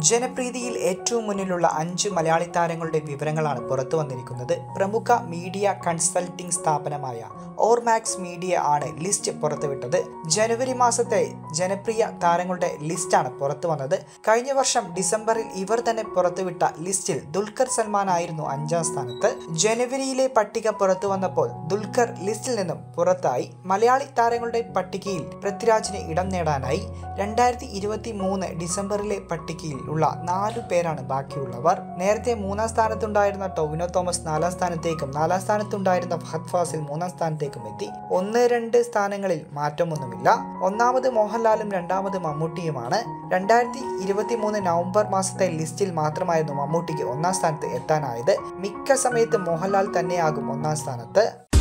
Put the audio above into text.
ജനപ്രീതിയിൽ ഏറ്റവും മുന്നിലുള്ള അഞ്ച് മലയാളി താരങ്ങളുടെ വിവരങ്ങളാണ് പുറത്തു വന്നിരിക്കുന്നത് പ്രമുഖ മീഡിയ കൺസൾട്ടിംഗ് സ്ഥാപനമായ ഓർമാക്സ് മീഡിയ ആണ് ലിസ്റ്റ് പുറത്തുവിട്ടത് ജനുവരി മാസത്തെ ജനപ്രിയ താരങ്ങളുടെ ലിസ്റ്റാണ് പുറത്തു വന്നത് കഴിഞ്ഞ വർഷം ഡിസംബറിൽ ഇവർ തന്നെ പുറത്തുവിട്ട ലിസ്റ്റിൽ ദുൽഖർ സൽമാൻ ആയിരുന്നു അഞ്ചാം സ്ഥാനത്ത് ജനുവരിയിലെ പട്ടിക പുറത്തു വന്നപ്പോൾ ദുൽഖർ ലിസ്റ്റിൽ നിന്നും പുറത്തായി മലയാളി താരങ്ങളുടെ പട്ടികയിൽ പൃഥ്വിരാജിന് ഇടം നേടാനായി രണ്ടായിരത്തി ഇരുപത്തി മൂന്ന് ഡിസംബറിലെ പട്ടികയിൽ ഉള്ള നാലു പേരാണ് ബാക്കിയുള്ളവർ നേരത്തെ മൂന്നാം സ്ഥാനത്തുണ്ടായിരുന്ന ടൊവിനോ തോമസ് നാലാം സ്ഥാനത്തേക്കും നാലാം സ്ഥാനത്തുണ്ടായിരുന്ന ഫഹദ് ഫാസിൽ മൂന്നാം സ്ഥാനത്തേക്കും എത്തി ഒന്ന് രണ്ട് സ്ഥാനങ്ങളിൽ മാറ്റമൊന്നുമില്ല ഒന്നാമത് മോഹൻലാലും രണ്ടാമത് മമ്മൂട്ടിയുമാണ് രണ്ടായിരത്തി ഇരുപത്തി മൂന്ന് നവംബർ മാസത്തെ ലിസ്റ്റിൽ മാത്രമായിരുന്നു മമ്മൂട്ടിക്ക് ഒന്നാം സ്ഥാനത്ത് എത്താനായത് മിക്ക സമയത്ത് മോഹൻലാൽ തന്നെയാകും ഒന്നാം സ്ഥാനത്ത്